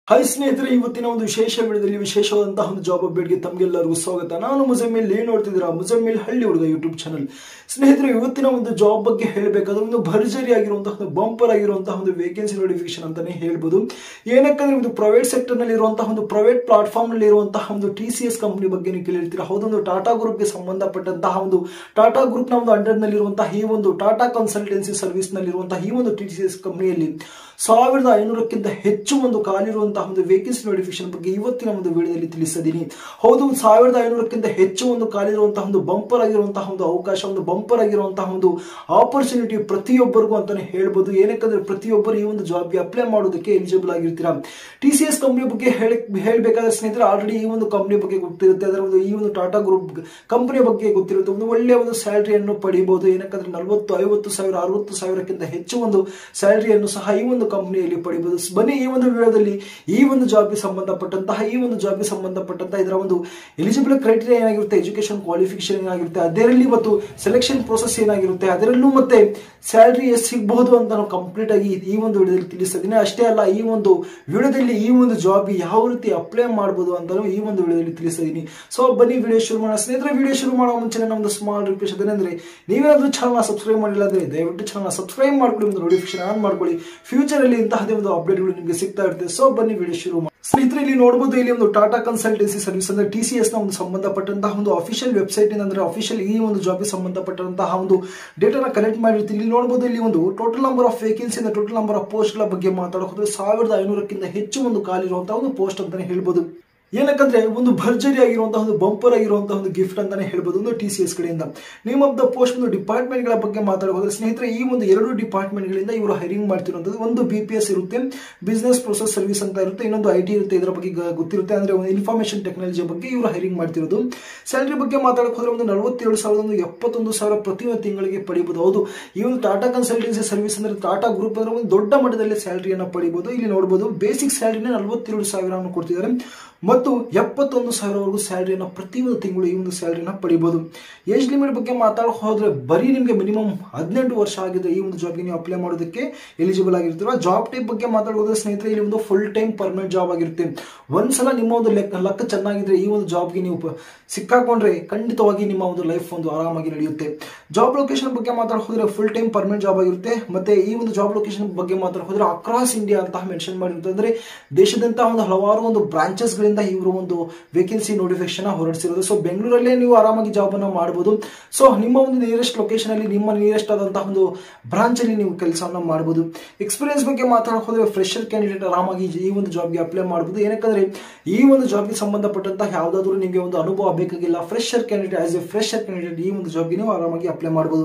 hi ಸ್ನೇಹಿತರೆ ಇವತ್ತಿನ ಒಂದು ವಿಶೇಷ ವಿಡಿಯೋದಲ್ಲಿ ವಿಶೇಷವಾದಂತಹ ಒಂದು ಜಾಬ್ ಅಪ್ಡೇಟ್ಗೆ ತಮಗೆಲ್ಲರಿಗೂ ಸ್ವಾಗತ ನಾನು ಮುಜಮ್ಮಿಲ್ ಏನ್ ನೋಡ್ತಿದ್ದೀರಾ ಮುಜಮ್ಮಿಲ್ ಹಳ್ಳಿ ಹುಡುಗ ಯೂಟ್ಯೂಬ್ ಚಾನಲ್ ಸ್ನೇಹಿತರೆ ಇವತ್ತಿನ ಒಂದು ಜಾಬ್ ಬಗ್ಗೆ ಹೇಳಬೇಕಾದ್ರೆ ಒಂದು ಭರ್ಜರಿ ಆಗಿರುವಂತಹ ಒಂದು ಬಂಪರ್ ಆಗಿರುವಂತಹ ಒಂದು ವೇಕೆನ್ಸಿ ನೋಟಿಫಿಕೇಶನ್ ಅಂತಾನೆ ಹೇಳ್ಬೋದು ಏನಕ್ಕಂದ್ರೆ ಒಂದು ಪ್ರೈವೇಟ್ ಸೆಕ್ಟರ್ ನಲ್ಲಿ ಇರುವಂತಹ ಒಂದು ಪ್ರೈವೇಟ್ ಪ್ಲಾಟ್ಫಾರ್ಮ್ ನಲ್ಲಿ ಇರುವಂತಹ ಒಂದು ಟಿ ಸಿ ಎಸ್ ಕಂಪನಿ ಬಗ್ಗೆ ನೀವು ಕೇಳಿರ್ತೀರಾ ಹೌದೊಂದು ಟಾಟಾ ಗ್ರೂಪ್ಗೆ ಸಂಬಂಧಪಟ್ಟಂತಹ ಒಂದು ಟಾಟಾ ಗ್ರೂಪ್ ನ ಒಂದು ಅಂಡರ್ ನಲ್ಲಿ ಇರುವಂತಹ ಈ ಒಂದು ಟಾಟಾ ಕನ್ಸಲ್ಟೆನ್ಸಿ ಸರ್ವಿಸ್ ನಲ್ಲಿ ಇರುವಂತಹ ಈ ಒಂದು ಟಿ ಸಿ ಎಸ್ ಕಂಪನಿಯಲ್ಲಿ ಸಾವಿರದ ಐನೂರಕ್ಕಿಂತ ಹೆಚ್ಚು ಒಂದು ಕಾಲಿರುವಂತಹ ಒಂದು ವೇಕೆನ್ಸಿ ನೋಟಿಫಿಕೇಶನ್ ಬಗ್ಗೆ ಇವತ್ತಿನ ಒಂದು ವಿಡಿಯೋದಲ್ಲಿ ತಿಳಿಸಿದ್ದೀನಿ ಹೌದು ಸಾವಿರದ ಐನೂರಕ್ಕಿಂತ ಹೆಚ್ಚು ಒಂದು ಕಾಲಿರುವಂತಹ ಒಂದು ಬಂಪರ್ ಆಗಿರುವಂತಹ ಒಂದು ಅವಕಾಶ ಒಂದು ಬಂಪರ್ ಆಗಿರುವಂತಹ ಒಂದು ಆಪರ್ಚುನಿಟಿ ಪ್ರತಿಯೊಬ್ಬರಿಗೂ ಅಂತಾನೆ ಹೇಳ್ಬೋದು ಏನಕ್ಕಂದ್ರೆ ಪ್ರತಿಯೊಬ್ಬರು ಈ ಒಂದು ಜಾಬ್ಗೆ ಅಪ್ಲೈ ಮಾಡೋದಕ್ಕೆ ಎಲಿಜಿಬಲ್ ಆಗಿರ್ತೀರಾ ಟಿ ಸಿ ಎಸ್ ಕಂಪನಿ ಬಗ್ಗೆ ಹೇಳಿ ಹೇಳಬೇಕಾದ್ರೆ ಸ್ನೇಹಿತರೆ ಆಲ್ರೆಡಿ ಈ ಒಂದು ಕಂಪನಿ ಬಗ್ಗೆ ಗೊತ್ತಿರುತ್ತೆ ಅದರ ಒಂದು ಈ ಒಂದು ಟಾಟಾ ಗ್ರೂಪ್ ಕಂಪನಿಯ ಬಗ್ಗೆ ಗೊತ್ತಿರುತ್ತೆ ಒಂದು ಒಳ್ಳೆಯ ಒಂದು ಸ್ಯಾಲರಿಯನ್ನು ಪಡಿಬಹುದು ಏನಕ್ಕಂದ್ರೆ ನಲವತ್ತು ಐವತ್ತು ಸಾವಿರ ಅರವತ್ತು ಸಾವಿರಕ್ಕಿಂತ ಹೆಚ್ಚು ಒಂದು ಸ್ಯಾಲರಿಯನ್ನು ಸಹ ಈ ಒಂದು ಕಂಪನಿಯಲ್ಲಿ ಪಡಿಬಹುದು ಬನ್ನಿ ಈ ಒಂದು ವಿಡಿಯೋದಲ್ಲಿ ಈ ಒಂದು ಜಾಬ್ಗೆ ಸಂಬಂಧಪಟ್ಟಂತಹ ಈ ಒಂದು ಜಾಬ್ಗೆ ಸಂಬಂಧಪಟ್ಟಂತಹ ಇದರ ಒಂದು ಎಲಿಜಿಬಲ್ ಕ್ರೈಟೀರಿಯಾ ಏನಾಗಿರುತ್ತೆ ಎಜುಕೇಶನ್ ಕ್ವಾಲಿಫಿಕೇಶನ್ ಏನಾಗಿರುತ್ತೆ ಅದರಲ್ಲಿ ಮತ್ತು ಸೆಲೆಕ್ಷನ್ ಪ್ರೋಸೆಸ್ ಏನಾಗಿರುತ್ತೆ ಅದರಲ್ಲೂ ಮತ್ತೆ ಸ್ಯಾಲರಿ ಎಷ್ಟು ಸಿಗಬಹುದು ಅಂತ ನಾವು ಕಂಪ್ಲೀಟ್ ಆಗಿ ಈ ಒಂದು ವಿಡಿಯೋದಲ್ಲಿ ತಿಳಿಸ್ತಿದ್ದೀನಿ ಅಷ್ಟೇ ಅಲ್ಲ ಈ ಒಂದು ವಿಡಿಯೋದಲ್ಲಿ ಈ ಒಂದು ಜಾಬ್ ಯಾವ ರೀತಿ ಅಪ್ಲೈ ಮಾಡಬಹುದು ಅಂತ ಈ ಒಂದು ವಿಡಿಯೋದಲ್ಲಿ ತಿಳಿಸಿದ್ದೀನಿ ಸೊ ಬನ್ನಿ ವಿಡಿಯೋ ಶುರು ಮಾಡೋಣ ಸ್ನೇಹಿತರೆ ವಿಡಿಯೋ ಶುರು ಮಾಡೋ ಮುಂಚೆ ನಮ್ದು ಸ್ಮಾಲ್ ರಿಕ್ವೆಸ್ಟ್ ಅದೇನೆಂದ್ರೆ ನೀವೇನಾದ್ರೂ ಚಾನಲ್ ಸಬ್ಸ್ಕ್ರೈಬ್ ಮಾಡಿಲ್ಲ ಅಂದ್ರೆ ದಯವಿಟ್ಟು ಚಾನಲ್ ಸಬ್ಸ್ಕ್ರೈಬ್ ಮಾಡ್ಕೊಳ್ಳಿ ಒಂದು ನೋಟಿಫಿಕೇಶನ್ ಆನ್ ಮಾಡ್ಕೊಳ್ಳಿ ಫ್ಯೂಚರ್ ಅಲ್ಲಿ ಇಂತಹದೇ ಒಂದು ಅಪ್ಡೇಟ್ಗಳು ನಿಮಗೆ ಸಿಗ್ತಾ ಇರುತ್ತೆ ಸೊ ಬನ್ನಿ ವಿಡಿಯೋ ಶುರು ಮಾಡಿ ಸ್ನೇಹಿತರೆ ಇಲ್ಲಿ ನೋಡಬಹುದು ಇಲ್ಲಿ ಒಂದು ಟಾಟಾ ಕನ್ಸಲ್ಟೆನ್ಸಿ ಸರ್ವಿಸ್ ಅಂದ್ರೆ ಟಿ ಸಿ ಎಸ್ ನ ಒಂದು ಸಂಬಂಧಪಟ್ಟಂತಹ ಒಂದು ಅಫಿಷಿಯಲ್ ವೆಬ್ಸೈಟ್ ಅಂದ್ರೆ ಅಫಿಷಿಯಲ್ ಈ ಒಂದು ಜಾಬ್ಗೆ ಸಂಬಂಧಪಟ್ಟಂತಹ ಒಂದು ಡೇಟಾನ ಕಲೆಕ್ಟ್ ಮಾಡಿರ್ತೀವಿ ಇಲ್ಲಿ ನೋಡಬಹುದು ಇಲ್ಲಿ ಒಂದು ಟೋಟಲ್ ನಂಬರ್ ಆಫ್ ವೇಕೆನ್ಸಿ ಅಂದ್ರೆ ಟೋಟಲ್ ನಂಬರ್ ಆಫ್ ಪೋಸ್ಟ್ ಗಳ ಬಗ್ಗೆ ಮಾತಾಡೋದ್ರೆ ಸಾವಿರದ ಐನೂರಕ್ಕಿಂತ ಹೆಚ್ಚು ಒಂದು ಕಾಲಿರುವಂತಹ ಒಂದು ಪೋಸ್ಟ್ ಅಂತಾನೆ ಹೇಳ್ಬೋದು ಏನಕ್ಕಂದ್ರೆ ಒಂದು ಭರ್ಜರಿ ಆಗಿರುವಂತಹ ಒಂದು ಬಂಪರ್ ಆಗಿರುವಂತಹ ಒಂದು ಗಿಫ್ಟ್ ಅಂತಾನೆ ಹೇಳ್ಬೋದು ಒಂದು ಟಿ ಸಿ ಎಸ್ ಕಡೆಯಿಂದ ನೇಮ್ ಆಫ್ ದ ಪೋಸ್ಟ್ ಒಂದು ಡಿಪಾರ್ಟ್ಮೆಂಟ್ ಗಳ ಬಗ್ಗೆ ಮಾತಾಡಬಹುದು ಸ್ನೇಹಿತರೆ ಈ ಒಂದು ಎರಡು ಡಿಪಾರ್ಟ್ಮೆಂಟ್ ಗಳಿಂದ ಇವರು ಹೈರಿಂಗ್ ಮಾಡ್ತಿರುವಂತದ್ದು ಒಂದು ಬಿ ಪಿ ಎಸ್ ಇರುತ್ತೆ ಬಿಸ್ನೆಸ್ ಪ್ರೊಸೆಸ್ ಸರ್ವಿಸ್ ಅಂತ ಇರುತ್ತೆ ಇನ್ನೊಂದು ಐ ಟಿ ಇರುತ್ತೆ ಇದರ ಬಗ್ಗೆ ಗೊತ್ತಿರುತ್ತೆ ಅಂದ್ರೆ ಒಂದು ಇನ್ಫಾರ್ಮೇಶನ್ ಟೆಕ್ನಾಲಜಿ ಬಗ್ಗೆ ಇವರು ಹೈರಿಂಗ್ ಮಾಡ್ತಿರೋದು ಸ್ಯಾಲರಿ ಬಗ್ಗೆ ಮಾತಾಡಕ್ ಹೋದ್ರೆ ಒಂದು ನಲವತ್ತೇಳು ಸಾವಿರದ ಒಂದು ಎಪ್ಪತ್ತೊಂದು ಸಾವಿರ ಪ್ರತಿ ತಿಂಗಳಿಗೆ ಪಡಿಬಹುದು ಹೌದು ಈ ಒಂದು ಟಾಟಾ ಕನ್ಸಲ್ಟೆನ್ಸಿ ಸರ್ವಿಸ್ ಅಂದ್ರೆ ಟಾಟಾ ಗ್ರೂಪ್ ಅಂದ್ರೆ ಒಂದು ದೊಡ್ಡ ಮಟ್ಟದಲ್ಲಿ ಸ್ಯಾಲರಿಯನ್ನು ಪಡಿಬಹುದು ಇಲ್ಲಿ ನೋಡಬಹುದು ಬೇಸಿಕ್ ಸ್ಯಾಲರಿನ ನಲವತ್ತೇಳು ಸಾವಿರವನ್ನು ಕೊಡ್ತಿದ್ದಾರೆ ಮತ್ತು ಎಪ್ಪತ್ತೊಂದು ಸಾವಿರವರೆಗೂ ಸ್ಯಾಲರಿಯನ್ನು ಪ್ರತಿ ಒಂದು ತಿಂಗಳು ಈ ಒಂದು ಸ್ಯಾಲರಿನ ಪಡಿಬಹುದು ಏಜ್ ಲಿಮಿಟ್ ಬಗ್ಗೆ ಮಾತಾಡ ಹೋದ್ರೆ ಬರೀ ನಿಮಗೆ ಮಿನಿಮಮ್ ಹದಿನೆಂಟು ವರ್ಷ ಆಗಿದೆ ಈ ಒಂದು ಜಾಬ್ಗೆ ನೀವು ಅಪ್ಲೈ ಮಾಡೋದಕ್ಕೆ ಎಲಿಜಿಬಲ್ ಆಗಿರ್ತೀರ ಜಾಬ್ ಟೈಪ್ ಬಗ್ಗೆ ಮಾತಾಡೋದ್ರೆ ಸ್ನೇಹಿತರೆ ಇಲ್ಲಿ ಒಂದು ಫುಲ್ ಟೈಮ್ ಪರ್ಮನೆಂಟ್ ಜಾಬ್ ಆಗಿರುತ್ತೆ ಒಂದ್ಸಲ ನಿಮ್ಮ ಒಂದು ಲೆಕ್ಕ ಲಕ್ಕ ಚೆನ್ನಾಗಿದ್ರೆ ಈ ಒಂದು ಜಾಬ್ಗೆ ನೀವು ಸಿಕ್ಕಾಕೊಂಡ್ರೆ ಖಂಡಿತವಾಗಿ ನಿಮ್ಮ ಒಂದು ಲೈಫ್ ಒಂದು ಆರಾಮಾಗಿ ನಡೆಯುತ್ತೆ ಜಾಬ್ ಲೊಕೇಶನ್ ಬಗ್ಗೆ ಮಾತಾಡ ಹೋದ್ರೆ ಫುಲ್ ಟೈಮ್ ಪರ್ಮನೆಂಟ್ ಜಾಬ್ ಆಗಿರುತ್ತೆ ಮತ್ತೆ ಈ ಒಂದು ಜಾಬ್ ಲೊಕೇಶನ್ ಬಗ್ಗೆ ಮಾತಾಡ ಹೋದ್ರೆ ಅಕ್ರಾಸ್ ಇಂಡಿಯಾ ಅಂತ ಮೆನ್ಷನ್ ಮಾಡಿರುತ್ತೆ ಅಂದ್ರೆ ದೇಶದಂತ ಒಂದು ಹಲವಾರು ಒಂದು ಬ್ರಾಂಚಸ್ ಗಳಿಂದ ಇವರು ಒಂದು ವೇಕೆನ್ಸಿ ನೋಟಿಫಿಕೇಶನ್ ಹೊರಡಿಸಿರೋದು ಸೊ ಬೆಂಗಳೂರಲ್ಲೇ ನೀವು ಆರಾಮಾಗಿ ಜಾಬ್ ಅನ್ನು ಮಾಡಬಹುದು ಸೊ ನಿಮ್ಮ ಒಂದು ನಿಯರೆಸ್ಟ್ ಲೊಕೇಶನ್ ಅಲ್ಲಿ ನಿಮ್ಮ ನಿಯರೆಸ್ಟ್ ಆದಂತಹ ಒಂದು ಬ್ರಾಂಚ್ ಅಲ್ಲಿ ನೀವು ಕೆಲಸವನ್ನು ಮಾಡಬಹುದು ಎಕ್ಸ್ಪೀರಿಯನ್ಸ್ ಬಗ್ಗೆ ಮಾತಾಡಕ್ ಹೋದ್ರೆ ಫ್ರೆಶರ್ ಕ್ಯಾಂಡಿಡೇಟ್ ಆರಾಮಾಗಿ ಈ ಒಂದು ಜಾಬ್ಗೆ ಅಪ್ಲೈ ಮಾಡಬಹುದು ಏನಕ್ಕಂದ್ರೆ ಈ ಒಂದು ಜಾಬ್ಗೆ ಸಂಬಂಧಪಟ್ಟಂತಹ ಯಾವ್ದಾದ್ರು ನಿಮಗೆ ಒಂದು ಅನುಭವ ಬೇಕಾಗಿಲ್ಲ fresher candidate as a fresher candidate ಈ ಒಂದು ಜಾಬ್ಗೆ ನೀವು ಆರಾಮಾಗಿ ಅಪ್ಲೈ ಮಾಡಬಹುದು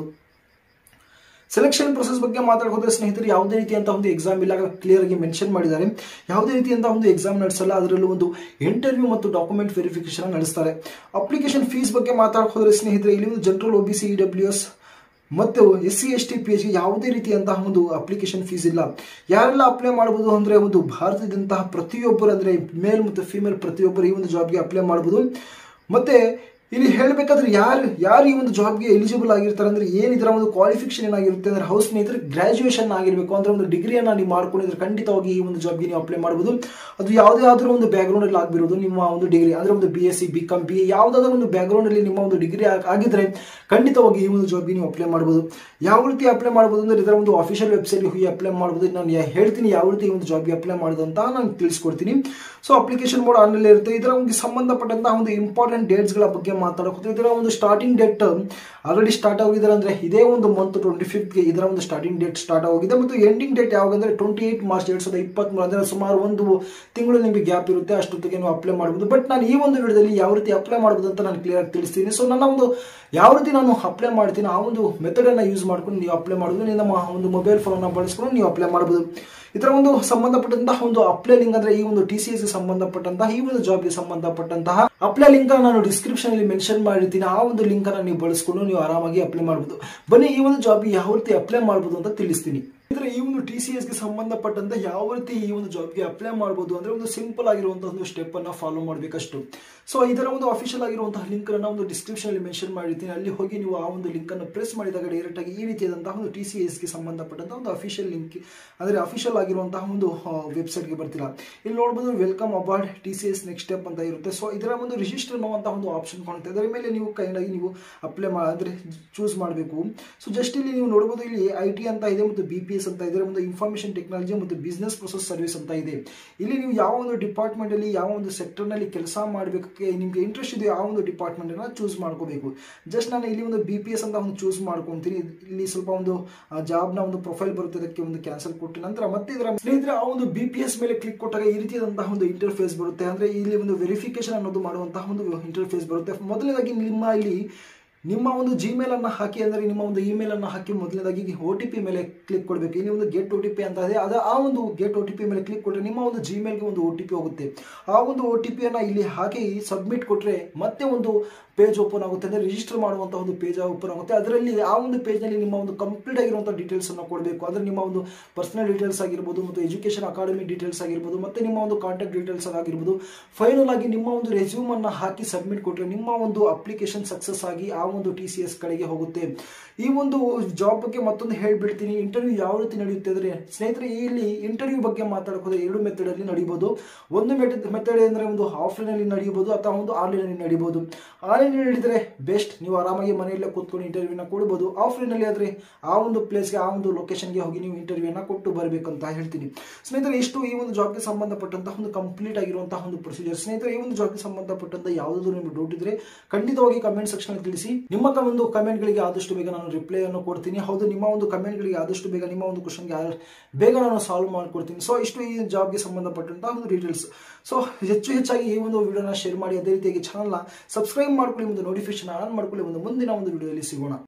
ಸೆಲೆಕ್ಷನ್ ಪ್ರೊಸೆಸ್ ಬಗ್ಗೆ ಮಾತಾಡೋದ್ರೆ ಸ್ನೇಹಿತರು ಯಾವುದೇ ರೀತಿಯಂತ ಒಂದು ಎಕ್ಸಾಮ್ ಇಲ್ಲ ಕ್ಲಿಯರ್ ಆಗಿ ಮೆನ್ಷನ್ ಮಾಡಿದ್ದಾರೆ ಯಾವುದೇ ರೀತಿಯಂತ ಒಂದು ಎಕ್ಸಾಮ್ ನಡೆಸಲ್ಲ ಅದರಲ್ಲೂ ಒಂದು ಇಂಟರ್ವ್ಯೂ ಮತ್ತು ಡಾಕ್ಯುಮೆಂಟ್ ವೆರಿಫಿಕೇಶನ್ ನಡೆಸ್ತಾರೆ ಅಪ್ಲಿಕೇಶನ್ ಫೀಸ್ ಬಗ್ಗೆ ಮಾತಾಡೋದ್ರೆ ಸ್ನೇಹಿತರೆ ಇಲ್ಲಿ ಒಂದು general O B C W S ಮತ್ತು S C S T P H ಯಾವುದೇ ರೀತಿಯಂತಹ ಒಂದು ಅಪ್ಲಿಕೇಶನ್ ಫೀಸ್ ಇಲ್ಲ ಯಾರೆಲ್ಲ ಅಪ್ಲೈ ಮಾಡಬಹುದು ಅಂದ್ರೆ ಒಂದು ಭಾರತದಂತಹ ಪ್ರತಿಯೊಬ್ಬರು ಅಂದ್ರೆ ಮೇಲ್ ಮತ್ತು ಫಿಮೇಲ್ ಪ್ರತಿಯೊಬ್ಬರು ಈ ಒಂದು ಜಾಬ್ಗೆ ಅಪ್ಲೈ ಮಾಡಬಹುದು ಮತ್ತೆ ಇಲ್ಲಿ ಹೇಳಬೇಕಾದ್ರೆ ಯಾರು ಯಾರು ಈ ಒಂದು ಜಾಬ್ಗೆ ಎಲಿಜಿಬಲ್ ಆಗಿರ್ತಾರೆ ಅಂದ್ರೆ ಏನಿದರ ಒಂದು ಕ್ವಾಲಿಫಿಕೇಶನ್ ಏನಾಗಿರುತ್ತೆ ಅಂದ್ರೆ ಹೌಸ್ ಸ್ನೇಹಿತರೆ ಗ್ರಾಜುಯೇಷನ್ ಆಗಿರಬೇಕು ಅಂದ್ರೆ ಒಂದು ಡಿಗ್ರಿಯನ್ನ ನೀವು ಮಾಡ್ಕೊಂಡಿದ್ರೆ ಖಂಡಿತವಾಗಿ ಈ ಒಂದು ಜಾಬ್ಗೆ ನೀವು ಅಪ್ಲೈ ಮಾಡಬಹುದು ಅದು ಯಾವುದೇ ಆದರೂ ಒಂದು ಬ್ಯಾಕ್ಗ್ರೌಂಡ್ ಅಲ್ಲಿ ಆಗಿರೋದು ನಿಮ್ಮ ಒಂದು ಡಿಗ್ರಿ ಅಂದ್ರೆ ಒಂದು B S C B com B A ಯಾವುದಾದ್ರೂ ಒಂದು ಬ್ಯಾಕ್ಗ್ರೌಂಡ್ ಅಲ್ಲಿ ನಿಮ್ಮ ಒಂದು ಡಿಗ್ರಿ ಆಗಿದ್ರೆ ಖಂಡಿತವಾಗಿ ಈ ಒಂದು ಜಾಬ್ಗೆ ನೀವು ಅಪ್ಲೈ ಮಾಡಬಹುದು ಯಾವ ರೀತಿ ಅಪ್ಲೈ ಮಾಡಬಹುದು ಅಂದ್ರೆ ಇದರ ಒಂದು ಅಫಿಷಿಯಲ್ ವೆಬ್ಸೈಟ್ ಹೋಗಿ ಅಪ್ಲೈ ಮಾಡಬಹುದು ನಾನು ಹೇಳ್ತೀನಿ ಯಾವ ರೀತಿ ಈ ಒಂದು ಜಾಬ್ಗೆ ಅಪ್ಲೈ ಮಾಡೋದು ಅಂತ ನಾನು ತಿಳಿಸ್ಕೊಡ್ತೀನಿ ಸೊ ಅಪ್ಲಿಕೇಶನ್ ಮೋಡ್ ಆನ್ಲೈನ್ ಇರುತ್ತೆ ಇದರ ಒಂದು ಸಂಬಂಧಪಟ್ಟಂತಹ ಒಂದು ಇಂಪಾರ್ಟೆಂಟ್ ಡೇಟ್ಸ್ ಗಳ ಬಗ್ಗೆ ಮಾತಾಡೋದು ಇದರ ಒಂದು ಸ್ಟಾರ್ಟಿಂಗ್ ಡೇಟ್ ಆಲ್ರೆಡಿ ಸ್ಟಾರ್ಟ್ ಆಗಿದ್ದಾರೆ ಅಂದ್ರೆ ಇದೇ ಒಂದು ಮಂತ್ ಟ್ವೆಂಟಿ ಫಿಫ್ತ್ಗೆ ಇದರ ಒಂದು ಸ್ಟಾರ್ಟಿಂಗ್ ಡೇಟ್ ಸ್ಟಾರ್ಟ್ ಆಗಿದೆ ಮತ್ತು ಎಂಡಿಂಗ್ ಡೇಟ್ ಯಾವಾಗ ಅಂದ್ರೆ ಟ್ವೆಂಟಿ ಏಟ್ ಮಾರ್ಚ್ ಎರಡ್ ಸಾವಿರದ ಇಪ್ಪತ್ಮೂರು ಅಂದ್ರೆ ಸುಮಾರು ಒಂದು ತಿಂಗಳು ನಿಮಗೆ ಗ್ಯಾಪ್ ಇರುತ್ತೆ ಅಷ್ಟೊತ್ತಿಗೆ ನೀವು ಅಪ್ಲೈ ಮಾಡಬಹುದು ಬಟ್ ನಾನು ಈ ಒಂದು ವಿಡಿಯೋದಲ್ಲಿ ಯಾವ ರೀತಿ ಅಪ್ಲೈ ಮಾಡಬಹುದು ಅಂತ ನಾನು ಕ್ಲಿಯರ್ ಆಗಿ ತಿಳಿಸ್ತೀನಿ ಸೊ ನನ್ನ ಒಂದು ಯಾವ ರೀತಿ ನಾನು ಅಪ್ಲೈ ಮಾಡ್ತೀನಿ ಆ ಒಂದು ಮೆಥಡ್ ಅನ್ನ ಯೂಸ್ ಮಾಡ್ಕೊಂಡು ನೀವು ಅಪ್ಲೈ ಮಾಡೋದು ನಿಮ್ಮ ಒಂದು ಮೊಬೈಲ್ ಫೋನ್ ಅನ್ನ ಬಳಸ್ಕೊಂಡು ನೀವು ಅಪ್ಲೈ ಮಾಡಬಹುದು ಇದರ ಒಂದು ಸಂಬಂಧಪಟ್ಟಂತಹ ಒಂದು ಅಪ್ಲೈ ಲಿಂಕ್ ಅಂದ್ರೆ ಈ ಒಂದು ಟಿ ಸಿ ಎಸ್ ಸಂಬಂಧಪಟ್ಟಂತಹ ಈ ಒಂದು ಜಾಬ್ಗೆ ಸಂಬಂಧಪಟ್ಟಂತಹ ಅಪ್ಲೈ ಲಿಂಕ್ ನಾನು ಡಿಸ್ಕ್ರಿಪ್ಷನ್ ಅಲ್ಲಿ ಮೆನ್ಷನ್ ಮಾಡಿರ್ತೀನಿ ಆ ಒಂದು ಲಿಂಕ್ ಅನ್ನ ನೀವು ಬಳಸ್ಕೊಂಡು ನೀವು ಆರಾಮಾಗಿ ಅಪ್ಲೈ ಮಾಡಬಹುದು ಬನ್ನಿ ಈ ಒಂದು ಜಾಬ್ಗೆ ಯಾವ ರೀತಿ ಅಪ್ಲೈ ಮಾಡಬಹುದು ಅಂತ ತಿಳಿಸ್ತೀನಿ ಅಂದ್ರೆ ಈ ಒಂದು ಟಿ ಸಿ ಎಸ್ಗೆ ಸಂಬಂಧಪಟ್ಟಂತೆ ಯಾವ ರೀತಿ ಈ ಒಂದು ಜಾಬ್ಗೆ ಅಪ್ಲೈ ಮಾಡ್ಬೋದು ಅಂದ್ರೆ ಒಂದು ಸಿಂಪಲ್ ಆಗಿರುವಂತಹ ಒಂದು ಸ್ಟೆಪ್ ಅನ್ನ ಫಾಲೋ ಮಾಡಬೇಕಷ್ಟು ಸೊ ಇದರ ಒಂದು ಅಫಿಷಿಯಲ್ ಆಗಿರುವಂತಹ ಲಿಂಕ್ ಅನ್ನ ಒಂದು ಡಿಸ್ಕ್ರಿಪ್ಷನ್ ಅಲ್ಲಿ ಮೆನ್ಷನ್ ಮಾಡಿರ್ತೀನಿ ಅಲ್ಲಿ ಹೋಗಿ ನೀವು ಆ ಒಂದು ಲಿಂಕ್ ಅನ್ನು ಪ್ರೆಸ್ ಮಾಡಿದಾಗ ಡೈರೆಕ್ಟ್ ಆಗಿ ಈ ರೀತಿಯಾದಂತಹ ಒಂದು ಟಿ ಸಿ ಎಸ್ಗೆ ಸಂಬಂಧಪಟ್ಟಂತಹ ಒಂದು ಅಫಿಷಿಯಲ್ ಲಿಂಕ್ ಅಂದ್ರೆ ಅಫಿಷಿಯಲ್ ಆಗಿರುವಂತಹ ಒಂದು ವೆಬ್ಸೈಟ್ಗೆ ಬರ್ತೀರಾ ಇಲ್ಲಿ ನೋಡಬಹುದು welcome aboard T C S next step ಅಂತ ಇರುತ್ತೆ ಸೊ ಇದರ ಒಂದು ರಿಜಿಸ್ಟರ್ ಅನ್ನುವಂತಹ ಒಂದು ಆಪ್ಷನ್ ಕಾಣುತ್ತೆ ಅದರ ಮೇಲೆ ನೀವು ಕೈಂಡ್ ಆಗಿ ನೀವು ಅಪ್ಲೈ ಮಾ ಅಂದ್ರೆ ಚೂಸ್ ಮಾಡಬೇಕು ಸೊ ಜಸ್ಟ್ ಇಲ್ಲಿ ನೀವು ನೋಡಬಹುದು ಇಲ್ಲಿ ಐ ಟಿ ಅಂತ ಇದೆ ಮತ್ತು ಬಿ ಪಿ ಎಸ್ ಅಂತ ಇದೆ ಒಂದು ಇನ್ಫಾರ್ಮೇಶನ್ ಟೆಕ್ನಾಲಜಿ ಮತ್ತು ಬಿಸ್ನೆಸ್ ಪ್ರೊಸೆಸ್ ಸರ್ವಿಸ್ ಅಂತ ಇದೆ ಇಲ್ಲಿ ನೀವು ಯಾವ ಒಂದು ಡಿಪಾರ್ಟ್ಮೆಂಟ್ ಅಲ್ಲಿ ಯಾವ ಒಂದು ಸೆಕ್ಟರ್ ನಲ್ಲಿ ಕೆಲಸ ಮಾಡಬೇಕಕ್ಕೆ ನಿಮಗೆ ಇಂಟ್ರೆಸ್ಟ್ ಇದೆಯೋ ಆ ಒಂದು ಡಿಪಾರ್ಟ್ಮೆಂಟ್ ಅನ್ನ ಚೂಸ್ ಮಾಡ್ಕೋಬೇಕು ಜಸ್ಟ್ ನಾನು ಇಲ್ಲಿ ಒಂದು ಬಿ ಪಿ ಎಸ್ ಅಂತ ಒಂದು ಚೂಸ್ ಮಾಡ್ಕೊಂತೀನಿ ಇಲ್ಲಿ ಸ್ವಲ್ಪ ಒಂದು ಜಾಬ್ ನ ಒಂದು ಪ್ರೊಫೈಲ್ ಬರುತ್ತೆ ಅದಕ್ಕೆ ಒಂದು ಕ್ಯಾನ್ಸಲ್ ಕೊಟ್ಟ ನಂತರ ಮತ್ತೆ ಇದರ ಸ್ನೇಹಿತರೆ ಆ ಒಂದು ಬಿ ಪಿ ಎಸ್ ಮೇಲೆ ಕ್ಲಿಕ್ ಕೊಟ್ಟಾಗ ಈ ರೀತಿಯಾದಂತಹ ಒಂದು ಇಂಟರ್ಫೇಸ್ ಬರುತ್ತೆ ಅಂದ್ರೆ ಇಲ್ಲಿ ಒಂದು ವೆರಿಫಿಕೇಶನ್ ಅನ್ನೋದು ಮಾಡುವಂತಹ ಒಂದು ಇಂಟರ್ಫೇಸ್ ಬರುತ್ತೆ ಮೊದಲನೇದಾಗಿ ನಿಮ್ಮ ಇಲ್ಲಿ ನಿಮ್ಮ ಒಂದು ಜಿಮೇಲ್ ಅನ್ನ ಹಾಕಿ ಅಂದರೆ ನಿಮ್ಮ ಒಂದು ಇಮೇಲ್ ಅನ್ನ ಹಾಕಿ ಮೊದಲನೇದಾಗಿ ಒ ಟಿ ಪಿ ಮೇಲೆ ಕ್ಲಿಕ್ ಕೊಡಬೇಕು ಇಲ್ಲಿ ಒಂದು ಗೆಟ್ ಒ ಟಿ ಪಿ ಅಂತ ಇದೆ ಅದ ಆ ಒಂದು ಗೆಟ್ ಒ ಟಿ ಪಿ ಮೇಲೆ ಕ್ಲಿಕ್ ಕೊಟ್ಟರೆ ನಿಮ್ಮ ಒಂದು ಜಿಮೇಲ್ಗೆ ಒಂದು ಒ ಟಿ ಪಿ ಹೋಗುತ್ತೆ ಆ ಒಂದು ಒ ಟಿ ಪಿಯನ್ನು ಇಲ್ಲಿ ಹಾಕಿ ಸಬ್ಮಿಟ್ ಕೊಟ್ಟರೆ ಮತ್ತೆ ಒಂದು ಪೇಜ್ ಓಪನ್ ಆಗುತ್ತೆ ಅಂದರೆ ರಿಜಿಸ್ಟರ್ ಮಾಡುವಂಥ ಒಂದು ಪೇಜ್ ಓಪನ್ ಆಗುತ್ತೆ ಅದರಲ್ಲಿ ಆ ಒಂದು ಪೇಜ್ನಲ್ಲಿ ನಿಮ್ಮ ಒಂದು ಕಂಪ್ಲೀಟ್ ಆಗಿರುವಂಥ ಡೀಟೇಲ್ಸ್ ಅನ್ನು ಕೊಡಬೇಕು ಅಂದರೆ ನಿಮ್ಮ ಒಂದು ಪರ್ಸನಲ್ ಡೀಟೇಲ್ಸ್ ಆಗಿರ್ಬೋದು ಮತ್ತು ಎಜುಕೇಷನ್ ಅಕಾಡೆಮಿ ಡೀಟೇಲ್ಸ್ ಆಗಿರ್ಬೋದು ಮತ್ತು ನಿಮ್ಮ ಒಂದು ಕಾಂಟ್ಯಾಕ್ಟ್ ಡೀಟೇಲ್ಸ್ ಆಗಿರ್ಬೋದು ಫೈನಲ್ ಆಗಿ ನಿಮ್ಮ ಒಂದು ರೆಸ್ಯೂಮ್ ಅನ್ನು ಹಾಕಿ ಸಬ್ಮಿಟ್ ಕೊಟ್ಟರೆ ನಿಮ್ಮ ಒಂದು ಅಪ್ಲಿಕೇಶನ್ ಸಕ್ಸಸ್ ಆಗಿ ಆ ಒಂದು ಟಿ ಸಿ ಎಸ್ ಕಡೆಗೆ ಹೋಗುತ್ತೆ ಈ ಒಂದು ಜಾಬ್ ಬಗ್ಗೆ ಮತ್ತೊಂದು ಹೇಳ್ಬಿಡ್ತೀನಿ ಇಂಟರ್ವ್ಯೂ ಯಾವ ರೀತಿ ನಡೆಯುತ್ತೆ ಅಂದರೆ ಸ್ನೇಹಿತರೆ ಇಲ್ಲಿ ಇಂಟರ್ವ್ಯೂ ಬಗ್ಗೆ ಮಾತಾಡೋದು ಎರಡು ಮೆಥಡ್ ಅಲ್ಲಿ ನಡೀಬೋದು ಒಂದು ಮೆಥಡ್ ಮೆಥಡ್ ಅಂದರೆ ಒಂದು ಆಫ್ಲೈನ್ ಅಲ್ಲಿ ನಡೆಯಬಹುದು ಅಥವಾ ಒಂದು ಆನ್ಲೈನ್ ಅಲ್ಲಿ ನಡೀಬಹುದು ಆನ್ಲೈನ್ ಹೇಳಿದ್ರೆ ಬೆಸ್ಟ್ ನೀವು ಆರಾಮಾಗಿ ಮನೆಯಲ್ಲೇ ಕೂತ್ಕೊಂಡು ಇಂಟರ್ವ್ಯೂನ ಕೊಡ್ಬೋದು ಆಫ್ಲೈನ್ ಅಲ್ಲಿ ಆದ್ರೆ ಆ ಒಂದು ಪ್ಲೇಸ್ಗೆ ಆ ಒಂದು ಲೊಕೇಶನ್ಗೆ ಹೋಗಿ ನೀವು ಇಂಟರ್ವ್ಯೂನ ಕೊಟ್ಟು ಬರಬೇಕಂತ ಹೇಳ್ತೀನಿ ಸ್ನೇಹಿತರೆ ಇಷ್ಟು ಈ ಒಂದು ಜಾಬ್ಗೆ ಸಂಬಂಧಪಟ್ಟಂತಹ ಒಂದು ಕಂಪ್ಲೀಟ್ ಆಗಿರುವಂತಹ ಒಂದು ಪ್ರೊಸೀಜರ್ ಸ್ನೇಹಿತರೆ ಈ ಒಂದು ಜಾಬ್ಗೆ ಸಂಬಂಧಪಟ್ಟಂತ ಯಾವುದಾದ್ರು ನಿಮಗೆ ಡೌಟ್ ಇದ್ರೆ ಖಂಡಿತವಾಗಿ ಕಮೆಂಟ್ ಸೆಕ್ಷನ್ ತಿಳಿಸಿ ನಿಮ್ಮ ಒಂದು ಕಮೆಂಟ್ಗಳಿಗೆ ಆದಷ್ಟು ಬೇಗ ನಾನು ರಿಪ್ಲೈ ಅನ್ನು ಕೊಡ್ತೀನಿ ಹೌದು ನಿಮ್ಮ ಒಂದು ಕಮೆಂಟ್ಗಳಿಗೆ ಆದಷ್ಟು ಬೇಗ ನಿಮ್ಮ ಒಂದು ಕ್ವಶನ್ಗೆ ಬೇಗ ನಾನು ಸಾಲ್ವ್ ಮಾಡ್ಕೊಡ್ತೀನಿ ಸೊ ಇಷ್ಟು ಈ ಜಾಬ್ಗೆ ಸಂಬಂಧಪಟ್ಟಂತಹ ಒಂದು ಡೀಟೇಲ್ಸ್ ಸೊ ಹೆಚ್ಚು ಹೆಚ್ಚಾಗಿ ಈ ಒಂದು ವಿಡಿಯೋನ ಶೇರ್ ಮಾಡಿ ಅದೇ ರೀತಿಯಾಗಿ ಚಾನಲ್ನ ಸಬ್ಸ್ಕ್ರೈಬ್ ಮಾಡ್ಕೊಳ್ಳಿ ಒಂದು ನೋಟಿಫಿಕೇಶನ್ ಆನ್ ಮಾಡ್ಕೊಳ್ಳಿ ಒಂದು ಮುಂದಿನ ಒಂದು ವಿಡಿಯೋದಲ್ಲಿ ಸಿಗೋಣ